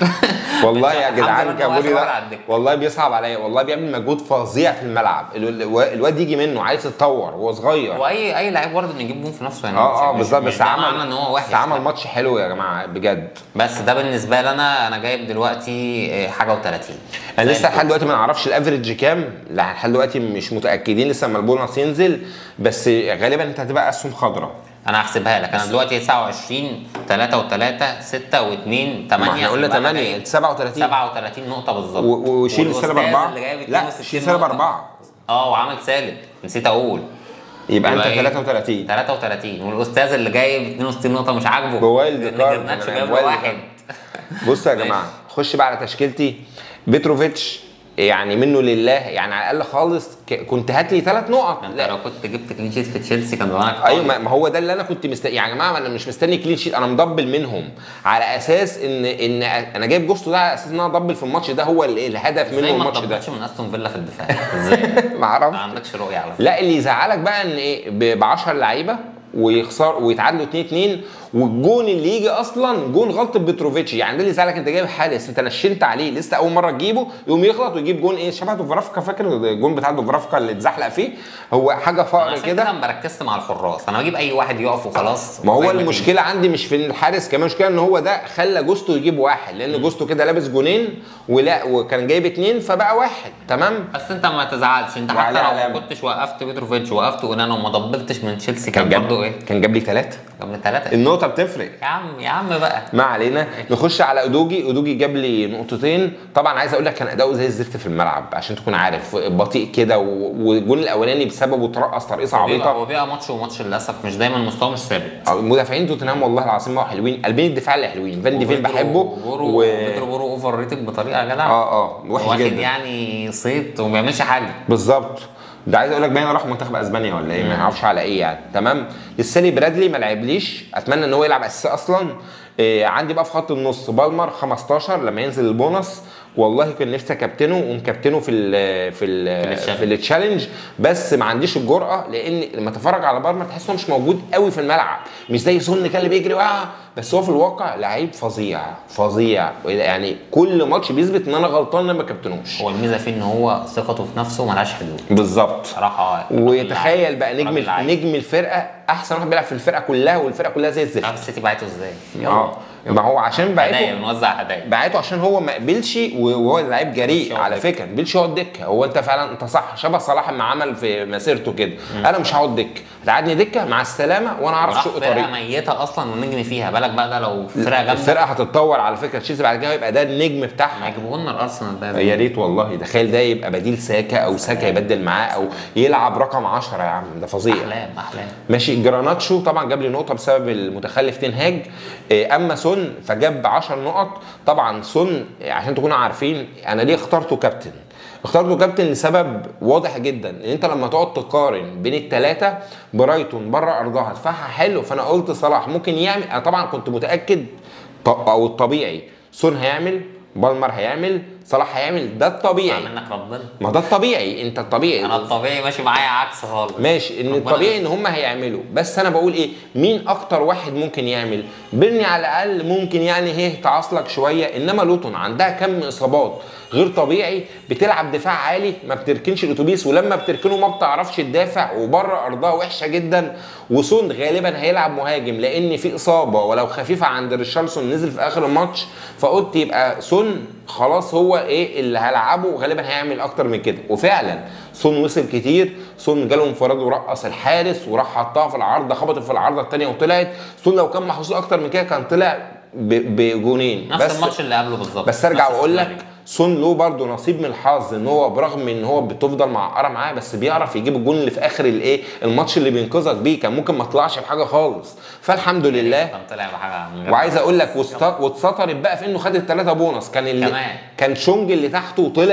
والله يا الحمد جدعان لله إن هو كابوري آخر واحد ده على الدكة. والله بيصعب عليا والله بيعمل مجهود فظيع في الملعب ال- ال- الواد يجي منه عايز يتطور هو صغير واي اي لعيب وارد انه يجيب جون في نفسه يعني اه اه مش- بالظبط مش بس ده معنى عمل ان هو وحش بس عمل لا. ماتش حلو يا جماعه بجد بس ده بالنسبه لي انا انا جايب دلوقتي آه، حاجه و30 انا لسه لحد دلوقتي ما نعرفش الافريج كام لا لحد دلوقتي مش متاكدين لسه اما البونص ينزل بس غالبا انت هتبقى اسهم خضراء انا هحسبها لك انا دلوقتي 29 3 و3 6 و2 8 ما احنا قلنا 8 37 37 نقطه بالظبط و- وشيل السالب والأستاذ اربعه اللي جايب لا 62 شيل سالب نقطة. اربعه اه وعامل سالب نسيت اقول يبقى انت يبقى إيه؟ 33 33 والاستاذ اللي جايب 62 نقطه مش عاجبه بوايلد لان كارد جرناتشو كمان، جايب له بوايلد واحد بصوا يا ماشي. جماعه خش بقى على تشكيلتي بتروفيتش يعني منه لله يعني على الاقل خالص ك- كنت هات لي ثلاث نقط انت لا لو كنت جبت كلين شيت في تشيلسي كان زمانك ايوه ما ما هو ده اللي انا كنت مستني يعني يا جماعه انا مش مستني كلين شيت انا مضبل منهم على اساس ان ان انا جايب جوستو ده على اساس ان انا اضبل في الماتش ده هو ال- الهدف منه ازاي ما الماتش ده تطبقش من استون فيلا في الدفاع ازاي ما اعرفش ما عندكش رؤيه على فكره لا اللي يزعلك بقى ان ايه ب 10 لعيبه ويخسر ويتعادلوا 2 2 والجون اللي يجي اصلا جون غلطه بتروفيتش يعني ده اللي يزعلك انت جايب حارس انت نشنت عليه لسه اول مره تجيبه يقوم يغلط ويجيب جون ايه شبه دوفرافكا فاكر الجون بتاع دوفرافكا اللي اتزحلق فيه هو حاجه أنا فقر عشان كده كده ما بركزش مع الحراس انا بجيب اي واحد يقف وخلاص ما هو زي تيجي. المشكله عندي مش في الحارس كمان المشكله ان هو ده خلى جوستو يجيب واحد لان جوستو كده لابس جونين ولا وكان جايب اتنين فبقى واحد تمام بس انت ما تزعلش انت حتى وعليه لو علامة. ما كنتش وقفت بيتروفيتش وقفت اونانا وما ضبلتش من تشيلسي كان كان جاب برضه ايه كان جاب لي ثلاثه كان من ثلاثه النقطه بتفرق يا عم يا عم بقى ما علينا نخش على اودوجي اودوجي جاب لي نقطتين طبعا عايز اقول لك كان اداؤه زي الزفت في الملعب عشان تكون عارف بطيء كده و- والجون الاولاني بسببه ترقص ترقيصه هو بيبقى- عبيطه هو بيبقى ماتش وماتش للاسف مش دايما مستواه مش ثابت مدافعين توتنهام والله العظيم ما هو حلوين قلبين الدفاع اللي حلوين فان ديفين وبيدرو- بحبه وبورو و... بيدرو بورو اوفر ريتد بطريقه يا جدع اه اه وحش واخد جدا يعني صيت وما بيعملش حاجه بالظبط ده عايز اقول لك باين راح منتخب اسبانيا ولا ايه ما اعرفش على ايه يعني تمام لسه برادلي ما لعبليش اتمنى ان هو يلعب اساسي اصلا إيه عندي بقى في خط النص بالمر 15 لما ينزل البونص والله كان نفسي اكابتنه ومكابتنه في ال في ال التشالنج. في التشالنج بس ما عنديش الجرأه لان لما تتفرج على بالمر تحس انه مش موجود قوي في الملعب مش زي سون كان اللي بيجري واه بس هو في الواقع لعيب فظيع فظيع يعني كل ماتش بيثبت ان انا غلطان لما كابتنوش هو الميزه فيه ان هو ثقته في نفسه ملهاش حدود بالظبط صراحه اه وتخيل بقى نجم راجل لعيب. نجم الفرقه احسن واحد بيلعب في الفرقه كلها والفرقه كلها زي الزفت عارف السيتي بعته ازاي؟ اه ما هو عشان هدايا بعته بنوزع هدايا بعته عشان هو ما قبلش وهو لعيب جريء يقعد على دكة. فكره ما قبلش يقعد دكه هو انت فعلا انت صح شبه صلاح ما عمل في مسيرته كده انا مش هقعد دكه هتقعدني دكه مع السلامه وانا اعرف راح شق فرقه طريق ميته اصلا ونجم فيها بالك بقى ده لو فرقه جامده الفرقه هتتطور على فكره تشيلسي بعد كده يبقى ده النجم ما بتاعها يجيبوا لنا الارسنال ده يا ريت والله تخيل ده يبقى بديل ساكا او ساكا يبدل معاه او يلعب رقم 10 يا عم ده فظيع احلام احلام ماشي جراناتشو طبعا جاب لي نقطه بسبب المتخلف تنهاج إيه، اما سون فجاب 10 نقط طبعا سون إيه، عشان تكونوا عارفين انا ليه اخترته كابتن اخترته كابتن لسبب واضح جدا ان انت لما تقعد تقارن بين الثلاثه برايتون بره ارضها دفاعها حلو فانا قلت صلاح ممكن يعمل انا طبعا كنت متاكد ط- او الطبيعي سون هيعمل بالمر هيعمل صلاح هيعمل ده الطبيعي منك ربنا ما ده الطبيعي انت الطبيعي انا الطبيعي ماشي معايا عكس خالص ماشي ان ربنا الطبيعي ان هم هيعملوا بس انا بقول ايه مين اكتر واحد ممكن يعمل بيرني على الاقل ممكن يعني ايه تعصلك شويه انما لوتون عندها كم اصابات غير طبيعي بتلعب دفاع عالي ما بتركنش الاتوبيس ولما بتركنه ما بتعرفش تدافع وبره ارضها وحشه جدا وسون غالبا هيلعب مهاجم لان في اصابه ولو خفيفه عند ريشارلسون نزل في اخر الماتش فقلت يبقى سون خلاص هو ايه اللي هلعبه وغالبا هيعمل اكتر من كده وفعلا سون وصل كتير سون جاله انفراد ورقص الحارس وراح حطها في العارضه خبطت في العارضه الثانيه وطلعت سون لو كان محظوظ اكتر من كده كان طلع ب- بجونين نفس بس الماتش اللي قبله بالظبط بس ارجع نفس واقول لك السيناريو. سون له برضه نصيب من الحظ ان هو برغم ان هو بتفضل معقره معاه بس بيعرف يجيب الجون اللي في اخر الايه الماتش اللي بينقذك بيه كان ممكن ما طلعش بحاجه خالص فالحمد لله كان طلع بحاجه من غير وعايز اقول لك واست- واتسطرت بقى في انه خد الثلاثه بونص كان اللي كمان. كان شونج اللي تحته طلع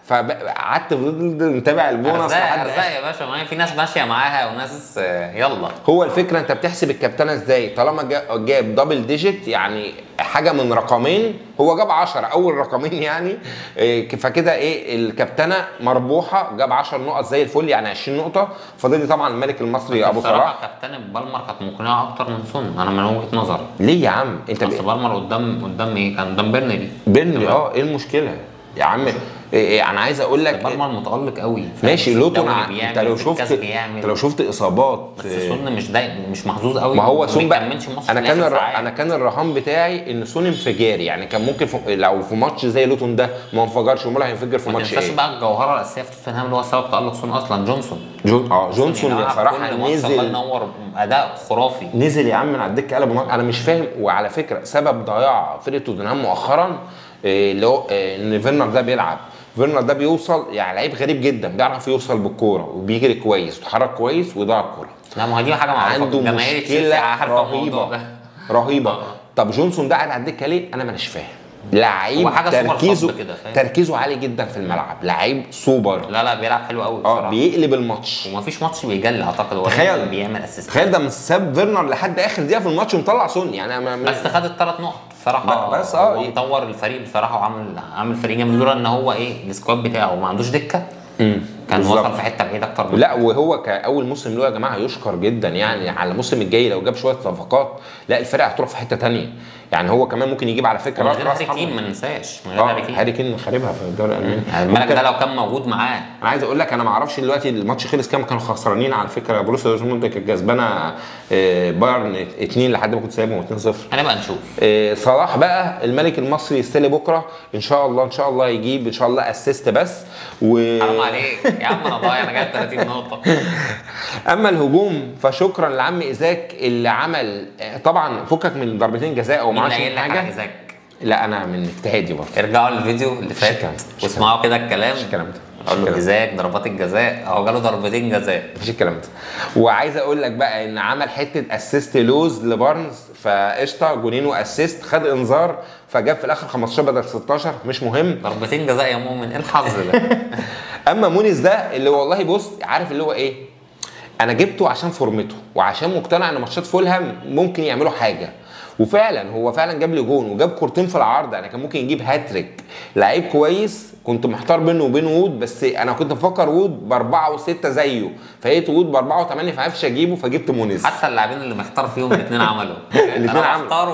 فقعدت فضلت متابع البونص ارزاق لحد ارزاق يا باشا ما هي في ناس ماشيه معاها وناس آه، يلا هو الفكره انت بتحسب الكابتنه ازاي طالما جا- جاب دبل ديجيت يعني حاجه من رقمين هو جاب 10 اول رقمين يعني إيه، فكده ايه الكابتنه مربوحه جاب 10 نقط زي الفل يعني 20 نقطه فاضل لي طبعا الملك المصري ابو صلاح بصراحه كابتن بالمر كانت مقنعه اكتر من سون انا من وجهه نظري ليه يا عم انت بس ب- بالمر قدام قدام ايه كان قدام بيرنلي بيرنلي اه ايه المشكله يا عم إيه إيه انا عايز اقول لك بالمر متالق قوي ماشي في لوتون الدوري ع- بيعمل، انت لو في شفت الكاس بيعمل. انت لو شفت اصابات بس إيه، سون مش داي مش محظوظ قوي ما هو ما سون بقى بيكملش الماتش انا في كان الآخر الر... ساعات. انا كان الرهان بتاعي ان سون انفجاري يعني كان ممكن في... لو في ماتش زي لوتون ده ما انفجرش امال هينفجر في ما ماتش تنساش ايه بقى الجوهره الاساسيه في توتنهام اللي هو سبب تالق سون اصلا جونسون جون اه جونسون يعني يا لعب صراحه كل ماتش الله نزل ينور اداء خرافي نزل يا عم من على الدكه قلب ماتش. انا مش فاهم وعلى فكره سبب ضياع فرقه توتنهام مؤخرا إيه، اللي هو إيه، ان فيرنر ده بيلعب فيرنر ده بيوصل يعني لعيب غريب جدا بيعرف يوصل بالكوره وبيجري كويس ويتحرك كويس ويضيع الكوره لا ما هو دي حاجه معروفه عنده جماهير تشيلسي مشكله عارفه الموضوع رهيبه ده رهيبه طب جونسون ده قاعد على الدكه ليه انا مانيش فاهم لعيب هو حاجة سوبر تركيزه صب كده، فاهم؟ تركيزه عالي جدا في الملعب لعيب سوبر لا لا بيلعب حلو قوي اه بصراحه بيقلب الماتش ومفيش ماتش بيجلي اعتقد هو تخيل. دايماً بيعمل اسيست تخيل ده من ساب فيرنر لحد اخر دقيقه في الماتش ومطلع سون يعني أنا ما- بس خد الثلاث نقط بصراحه ب- بس اه هو إيه. مطور الفريق بصراحه وعامل عامل فريق جامد لولا ان هو ايه السكواد بتاعه ما عندوش دكه كان بالظبط. وصل في حته بعيده اكتر من لا وهو كاول موسم له يا جماعه يشكر جدا يعني على الموسم الجاي لو جاب شويه صفقات لا الفرقه هتروح في حته تانية يعني هو كمان ممكن يجيب على فكره من غير راس هاري حربة. كين ما ننساش من غير اه هاري كين هاري كين خاربها في الدوري الالماني يعني الملك ممكن- ده لو كان موجود معاه انا عايز اقول لك انا ما اعرفش دلوقتي الماتش خلص كام كانوا خسرانين على فكره بروسيا دورتموند كانت كسبانه آه، بايرن 2 لحد ما كنت سايبهم 2-0 هنبقى نشوف آه، صلاح بقى الملك المصري يستلي بكره ان شاء الله ان شاء الله يجيب ان شاء الله اسيست بس و حرام عليك يا عم انا ضايع انا جايب 30 نقطه اما الهجوم فشكرا لعم ايزاك اللي عمل آه، طبعا فكك من ضربتين جزاء او ما مين عملش قايل لك على حاجه ايزاك لا انا من اجتهادي برضه ارجعوا للفيديو اللي فات الكلام ده، مش واسمعوا كده الكلام مش الكلام ده، مش اقول له الكلام ده. ايزاك ضربات الجزاء اهو جاله ضربتين جزاء مفيش الكلام ده وعايز اقول لك بقى ان عمل حته اسيست لوز لبارنز فقشطه جونين واسيست خد انذار فجاب في الاخر 15 بدل 16 مش مهم ضربتين جزاء يا مؤمن ايه الحظ ده اما مونيز ده اللي والله بص عارف اللي هو ايه انا جبته عشان فورمته وعشان مقتنع ان ماتشات فولهام ممكن يعملوا حاجه وفعلا هو فعلا جاب لي جون وجاب كورتين في العارضه انا كان ممكن يجيب هاتريك لعيب كويس كنت محتار بينه وبين وود بس انا كنت بفكر وود باربعه وسته زيه فلقيت وود باربعه وثمانيه فعرفتش اجيبه فجبت مونيز حتى اللاعبين اللي محتار فيهم الاثنين عملوا الاتنين انا عملوا. محتار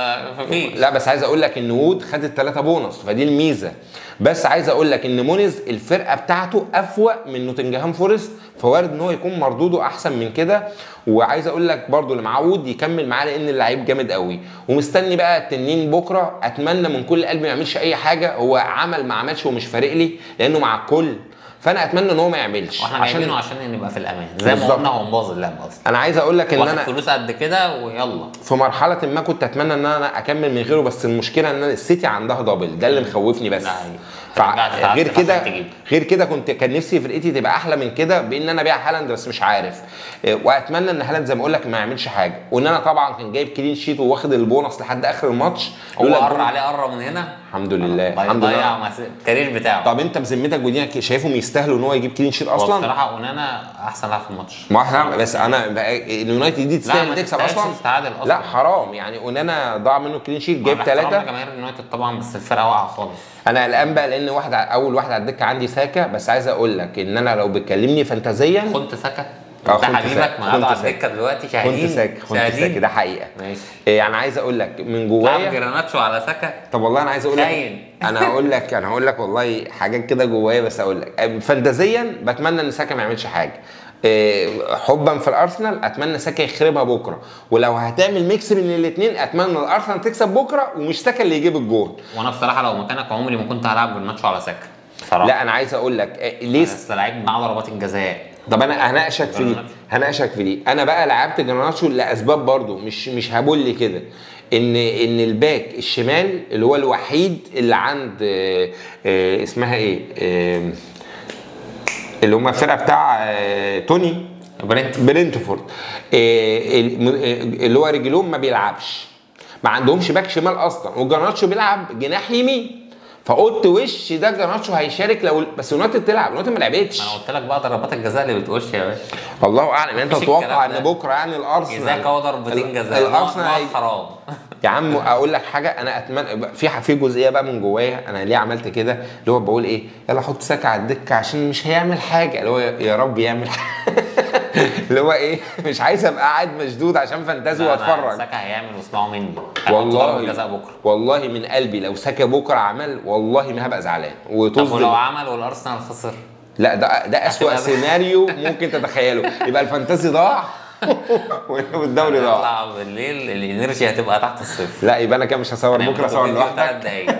ومفيش لا بس عايز اقول لك ان وود خد الثلاثه بونص فدي الميزه بس عايز اقول لك ان مونيز الفرقه بتاعته افوق من نوتنجهام فورست فوارد ان هو يكون مردوده احسن من كده وعايز اقول لك برضو اللي معاه وود يكمل معاه لان اللعيب جامد قوي ومستني بقى التنين بكره اتمنى من كل قلبي ما يعملش اي حاجه هو عمل ما عملش ومش فارق لي لانه مع الكل فانا اتمنى ان هو ما يعملش واحنا جايبينه عشان نبقى في الامان زي ما بالظبط. قلنا هو مبوظ اللعبه اصلا انا عايز اقول لك ان واخد انا فلوس قد كده ويلا في مرحله ما كنت اتمنى ان انا اكمل من غيره بس المشكله ان أنا السيتي عندها دبل ده اللي مخوفني بس لا، هي- هترجع فغير تتعسف كده عشان تجيب. غير كده كنت كان نفسي فرقتي تبقى احلى من كده بان انا ابيع هالاند بس مش عارف إيه، واتمنى ان هالاند زي ما اقول لك ما يعملش حاجه وان انا طبعا كان جايب كلين شيت وواخد البونص لحد اخر الماتش هو لولا قر الجون- عليه قره من هنا الحمد لله الحمد ضيع لله مس- الكارير بتاعه طب انت بذمتك ودينك شايفهم يستاهلوا ان هو يجيب كلين شيت هو اصلا بصراحه اونانا احسن لاعب في الماتش ما احنا بس انا بقى اليونايتد دي لا تستاهل ما تكسب تستاهلش اصلا تتعادل اصلا لا حرام يعني اونانا ضاع منه كلين شيت جايب مع احترامنا ثلاثه لجماهير اليونايتد طبعا بس الفرقه واقعه خالص انا قلقان بقى لان واحد ع- اول واحد على الدكه عندي ساكا بس عايز اقول لك ان انا لو بتكلمني فانتازيا كنت سكه اه، انت خنت حبيبك ساكا، ما خنت على ساكا. الدكه دلوقتي شاهدين كنت ساكا كنت شاهدين. ساكا ده حقيقه ماشي إيه، يعني عايز اقول لك من لعب جوايا جراناتشو على سكه طب والله انا عايز اقول لك خاين. انا هقول لك انا هقول لك والله حاجات كده جوايا بس اقول لك فانتازيا بتمنى ان ساكا ما يعملش حاجه إيه، حبا في الارسنال اتمنى ساكا يخربها بكره ولو هتعمل ميكس بين الاثنين اتمنى الارسنال تكسب بكره ومش ساكا اللي يجيب الجون وانا بصراحه لو مكانك عمري ما كنت هلعب جراناتشو على سكه بصراحه لا انا عايز اقول لك إيه، ليه بس لعيب مع ضربات الجزاء طب انا هناقشك في دي جراناتشو. هناقشك في دي انا بقى لعبت جراناتشو لاسباب برضو مش مش هبل كده ان ان الباك الشمال اللي هو الوحيد اللي عند آه، آه، اسمها ايه آه، اللي هم الفرقه بتاع آه، توني برنت برينتفورد آه، ال- آه، اللي هو رجلهم ما بيلعبش ما عندهمش باك شمال اصلا وجراناتشو بيلعب جناح يمين فقلت وش ده جرناتشو هيشارك لو بس يونايتد تلعب يونايتد ما لعبتش ما انا قلت لك بقى ضربات الجزاء اللي بتقولش يا باشا الله اعلم يعني انت مفيش تتوقع الكلام ان ده. بكره يعني الارسنال جزاك هو ضربتين ال- جزاء الارسنال نقط هي- حرام يا عم اقول لك حاجه انا اتمنى في في جزئيه بقى من جوايا انا ليه عملت كده اللي هو بقول ايه يلا حط ساكا على الدكه عشان مش هيعمل حاجه اللي هو يا رب يعمل حاجه اللي هو ايه مش عايز ابقى قاعد مشدود عشان فانتازي لا، لا، واتفرج ساكا هيعمل واسمعوا مني هيحط ضربة والله جزاء بكره والله من قلبي لو ساكا بكره عمل والله ما هبقى زعلان طب ولو وتصدم عمل والارسنال خسر لا ده ده اسوأ هتبقى- سيناريو ممكن تتخيله يبقى الفانتازي ضاع والدوري ضاع هنطلع بالليل الانرجي هتبقى تحت الصفر لا يبقى انا كده مش هصور بكره اصور لوحدك ثلاث دقايق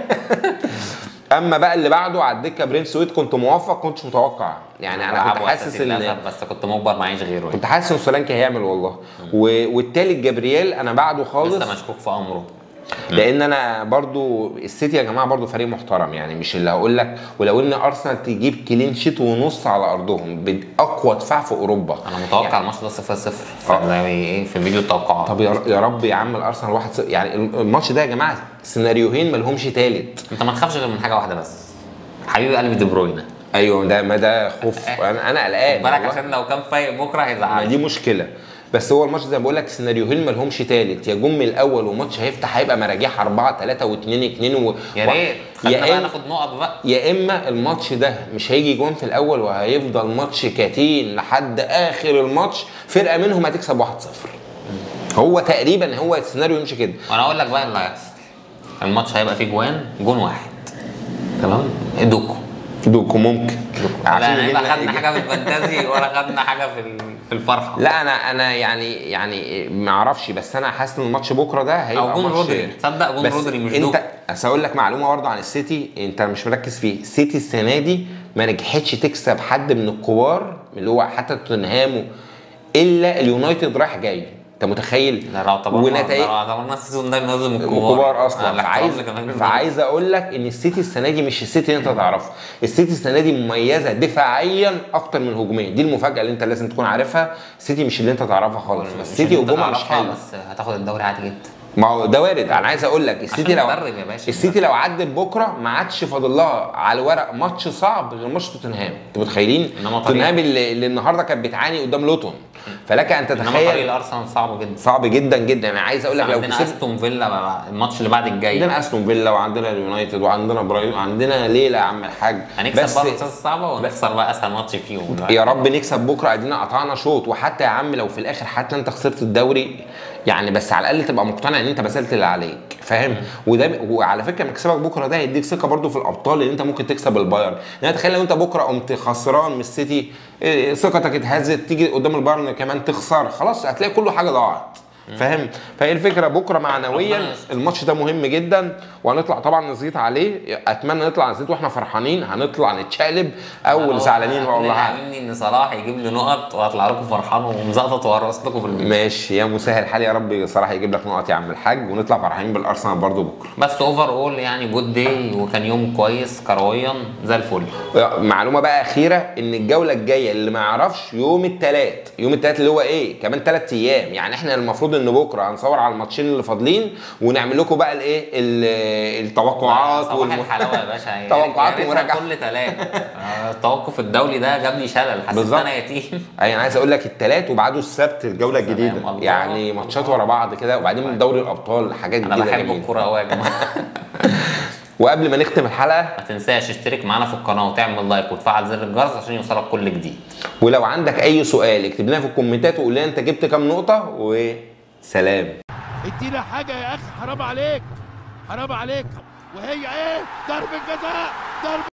اما بقى اللي بعده على الدكه برنس ويت كنت موفق كنتش متوقع يعني انا كنت حاسس ان للاسف بس كنت مجبر معيش غيره يعني. كنت حاسس ان سولانكي هيعمل والله و... والتالت جابرييل انا بعده خالص لسه مشكوك في امره لان انا برضو السيتي يا جماعه برضو فريق محترم يعني مش اللي هقول لك ولو ان ارسنال تجيب كلين شيت ونص على ارضهم باقوى دفاع في اوروبا انا متوقع الماتش ده 0 0 في ايه في فيديو التوقعات طب يا يا رب يا عم الارسنال 1 0 يعني الماتش ده يا جماعه سيناريوهين ما لهمش تالت انت ما تخافش غير من حاجه واحده بس حبيبي قلبي دي بروينا ايوه ده ما ده خوف انا انا قلقان بالك والله. عشان لو كان فايق بكره ما هيزعلني دي مشكله بس هو الماتش زي ما بقول لك سيناريوهين ما لهمش تالت يا جم الاول وماتش هيفتح هيبقى مراجيح 4 3 و2 2 و... يا ريت خلينا يا بقى إما- ناخد نقط بقى يا اما الماتش ده مش هيجي جون في الاول وهيفضل ماتش كتين لحد اخر الماتش فرقه منهم هتكسب 1-0 هو تقريبا هو السيناريو يمشي كده وانا اقول لك بقى اللي هيحصل الماتش هيبقى فيه جوان جون واحد تمام دوكو دوكو ممكن لا يجي لا لنا- خدنا حاجه في الفانتازي ولا خدنا حاجه في ال- في الفرحه لا انا انا يعني يعني ما اعرفش بس انا حاسس ان الماتش بكره ده هيبقى او جون ماتش- رودري تصدق جون بس رودري مش انت دوكو بس اقول لك معلومه برضه عن السيتي انت مش مركز فيه السيتي السنه دي ما نجحتش تكسب حد من الكبار اللي هو حتى توتنهام الا اليونايتد رايح جاي انت متخيل ده لو اعتبرنا ونتائج لو اعتبرنا السيزون ده نازل الكبار الكبار اصلا على فعايز احترام لجماهير فعايز اقول لك ان السيتي السنه دي مش السيتي اللي انت تعرفه السيتي السنه دي مميزه دفاعيا اكتر من هجوميا دي المفاجاه اللي انت لازم تكون عارفها السيتي مش اللي انت تعرفها خالص بس السيتي انت هجومها مش تعرفها، حلو بس هتاخد الدوري عادي جدا ما هو ده وارد انا عايز اقول لك السيتي عشان لو مدرب يا باشا. السيتي لو عدت بكره ما عادش فاضل لها على الورق ماتش صعب غير ماتش توتنهام انتوا متخيلين إنما طريق- توتنهام اللي, اللي النهارده كانت بتعاني قدام لوتون فلك ان انما طريق تتخيل الارسنال صعب جدا صعب جدا جدا انا عايز اقول لك لو عندنا كسبت استون فيلا بقى الماتش اللي بعد الجاي عندنا استون فيلا وعندنا اليونايتد وعندنا برايتون وعندنا ليله يا عم الحاج هنكسب بقى الماتشات الصعبه ونخسر بقى اسهل ماتش فيهم يا رب نكسب بكره ادينا قطعنا شوط وحتى يا عم لو في الاخر حتى انت خسرت الدوري يعني بس على الاقل تبقى مقتنع ان انت بذلت اللي عليك فاهم وده وعلى فكره مكسبك بكره ده هيديك ثقه برضو في الابطال ان انت ممكن تكسب البايرن يعني تخيل لو انت بكره قمت خسران من السيتي إيه، ثقتك اتهزت تيجي قدام البايرن كمان تخسر خلاص هتلاقي كل حاجه ضاعت فاهم فهي الفكره بكره معنويا ربنا يستر. الماتش ده مهم جدا وهنطلع طبعا نزيط عليه اتمنى نطلع نزيط واحنا فرحانين هنطلع نتشقلب او زعلانين والله والله أعلم. عاملني ان صلاح يجيب لي نقط واطلع لكم فرحان ومزقطط وهرقص لكم في البيت ماشي يا مسهل الحال يا رب صراحه يجيب لك نقط يا عم الحاج ونطلع فرحانين بالارسنال برضو بكره بس اوفر اول يعني جود داي وكان يوم كويس كرويا زي الفل معلومه بقى اخيره ان الجوله الجايه اللي ما يعرفش يوم الثلاث يوم الثلاث اللي هو ايه كمان ثلاث ايام يعني احنا المفروض ان بكره هنصور على الماتشين اللي فاضلين ونعمل لكم بقى الايه ال- التوقعات صباح والم- الحلاوه يا باشا يعني توقعات يا ريتها ومراجعة. كل ثلاث التوقف الدولي ده جاب لي شلل حسيت ان بالظبط. انا يتيم اي انا عايز اقول لك الثلاث وبعده السبت الجوله سلام الجديده الله. يعني ماتشات ورا بعض كده وبعدين دوري الابطال حاجات انا جديده بحب جميله الكوره قوي يا جماعه وقبل ما نختم الحلقه ما تنساش تشترك معانا في القناه وتعمل لايك وتفعل زر الجرس عشان يوصلك كل جديد ولو عندك اي سؤال اكتب لنا في الكومنتات وقول لنا انت جبت كام نقطه وسلام ادينا حاجة يا أخي حرام عليك حرام عليك وهي إيه ضربة جزاء ضربة